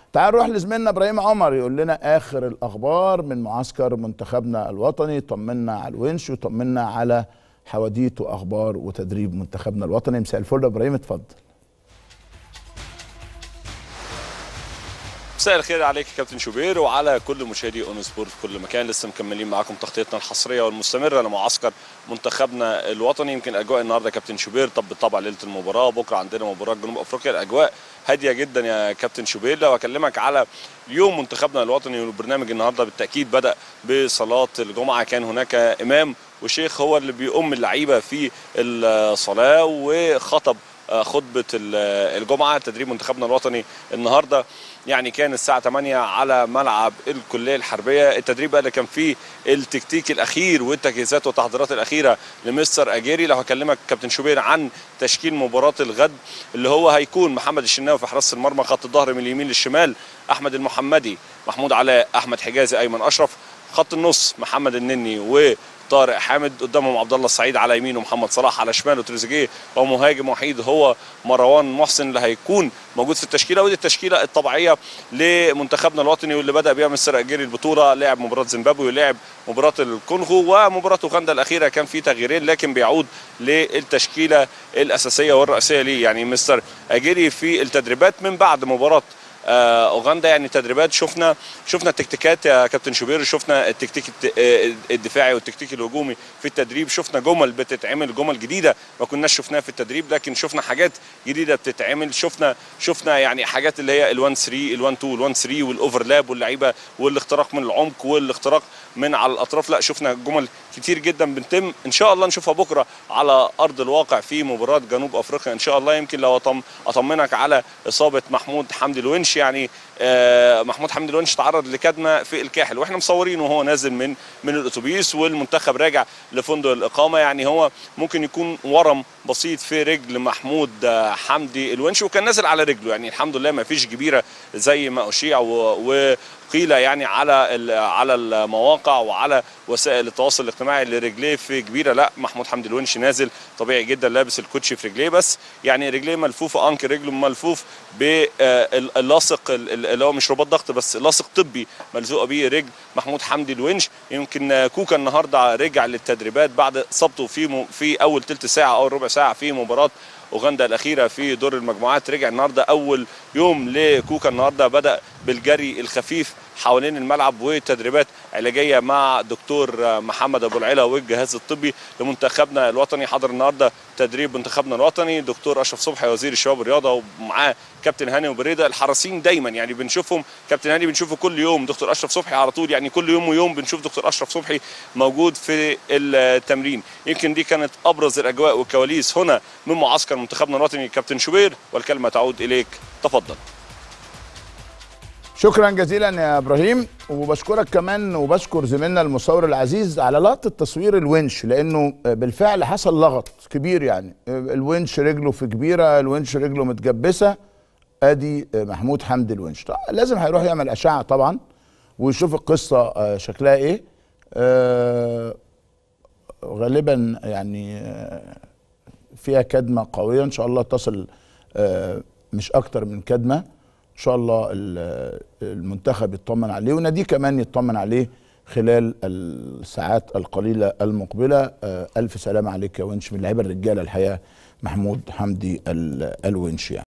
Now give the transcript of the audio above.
تعال نروح لزميلنا ابراهيم عمر يقول لنا اخر الاخبار من معسكر منتخبنا الوطني طمنا على الونش وطمنا على حواديت واخبار وتدريب منتخبنا الوطني مساء الفل يا ابراهيم اتفضل مساء الخير عليك يا كابتن شوبير وعلى كل مشاهدي اون سبورت في كل مكان لسه مكملين معاكم تغطيتنا الحصريه والمستمره لمعسكر منتخبنا الوطني يمكن اجواء النهارده كابتن شوبير طب بالطبع ليله المباراه بكره عندنا مباراه جنوب افريقيا الاجواء هاديه جدا يا كابتن شوبير لو اكلمك على يوم منتخبنا الوطني والبرنامج النهارده بالتاكيد بدا بصلاه الجمعه كان هناك امام وشيخ هو اللي بيؤم اللعيبه في الصلاه وخطب خطبه الجمعه تدريب منتخبنا الوطني النهارده يعني كان الساعه 8 على ملعب الكليه الحربيه التدريب اللي كان فيه التكتيك الاخير والتجهيزات والتحضيرات الاخيره لمستر اجيري لو هكلمك كابتن شوبير عن تشكيل مباراه الغد اللي هو هيكون محمد الشناوي في حراسه المرمى خط الظهر من اليمين للشمال احمد المحمدي محمود علاء احمد حجازي ايمن اشرف خط النص محمد النني و طارق حامد قدامهم عبد الله السعيد على يمينه محمد صلاح على شماله تريزيجيه ومهاجم وحيد هو مروان محسن اللي هيكون موجود في التشكيله ودي التشكيله الطبيعيه لمنتخبنا الوطني واللي بدا بيها مستر اجيري البطوله لعب مباراه زيمبابوي ولعب مباراه الكونغو ومباراه اوغندا الاخيره كان في تغييرين لكن بيعود للتشكيله الاساسيه والرئيسيه ليه يعني مستر اجيري في التدريبات من بعد مباراه اوغندا يعني تدريبات شفنا شفنا التكتيكات يا كابتن شوبير شفنا التكتيك الدفاعي والتكتيك الهجومي في التدريب شفنا جمل بتتعمل جمل جديده ما كناش شفناها في التدريب لكن شفنا حاجات جديده بتتعمل شفنا شفنا يعني حاجات اللي هي ال1 3 ال1 2 ال1 3 والاوفرلاب واللعيبه والاختراق من العمق والاختراق من على الاطراف لا شفنا جمل كتير جدا بنتم ان شاء الله نشوفها بكره على ارض الواقع في مباراه جنوب افريقيا ان شاء الله يمكن لو اطمنك على اصابه محمود حمدي الونش يعني آه محمود حمدي الونش تعرض لكدمه في الكاحل واحنا مصورينه وهو نازل من من الاتوبيس والمنتخب راجع لفندق الاقامه يعني هو ممكن يكون ورم بسيط في رجل محمود حمدي الونش وكان نازل على رجله يعني الحمد لله ما فيش كبيره زي ما اشيع و قيل يعني على على المواقع وعلى وسائل التواصل الاجتماعي اللي رجليه في كبيره لا محمود حمدي الونش نازل طبيعي جدا لابس الكوتشي في رجليه بس يعني رجليه ملفوفه انك رجله ملفوف باللاصق اللي هو مش رباط ضغط بس لاصق طبي ملزوقه بيه رجل محمود حمدي الونش يمكن كوكا النهارده رجع للتدريبات بعد اصابته في في اول ثلث ساعه او ربع ساعه في مباراه اوغندا الاخيره في دور المجموعات رجع النهارده اول يوم لكوكا النهارده بدا بالجري الخفيف حوالين الملعب وتدريبات علاجيه مع دكتور محمد ابو العلا والجهاز الطبي لمنتخبنا الوطني حضر النهارده تدريب منتخبنا الوطني دكتور اشرف صبحي وزير الشباب والرياضه ومعاه كابتن هاني وبريده الحراسين دايما يعني بنشوفهم كابتن هاني بنشوفه كل يوم دكتور اشرف صبحي على طول يعني كل يوم ويوم بنشوف دكتور اشرف صبحي موجود في التمرين يمكن دي كانت ابرز الاجواء والكواليس هنا من معسكر منتخبنا الوطني كابتن شوبير والكلمه تعود اليك تفضل شكرا جزيلا يا ابراهيم وبشكرك كمان وبشكر زميلنا المصور العزيز على لقطه تصوير الونش لانه بالفعل حصل لغط كبير يعني الونش رجله في كبيره الونش رجله متجبسه ادي محمود حمدي الونش لازم هيروح يعمل اشعه طبعا ويشوف القصه شكلها ايه آه غالبا يعني فيها كدمه قويه ان شاء الله تصل آه مش اكتر من كدمه ان شاء الله المنتخب يطمن عليه وناديه كمان يطمن عليه خلال الساعات القليله المقبله الف سلامه عليك يا ونش من اللعيبه الرجاله الحقيقه محمود حمدي الونش يعني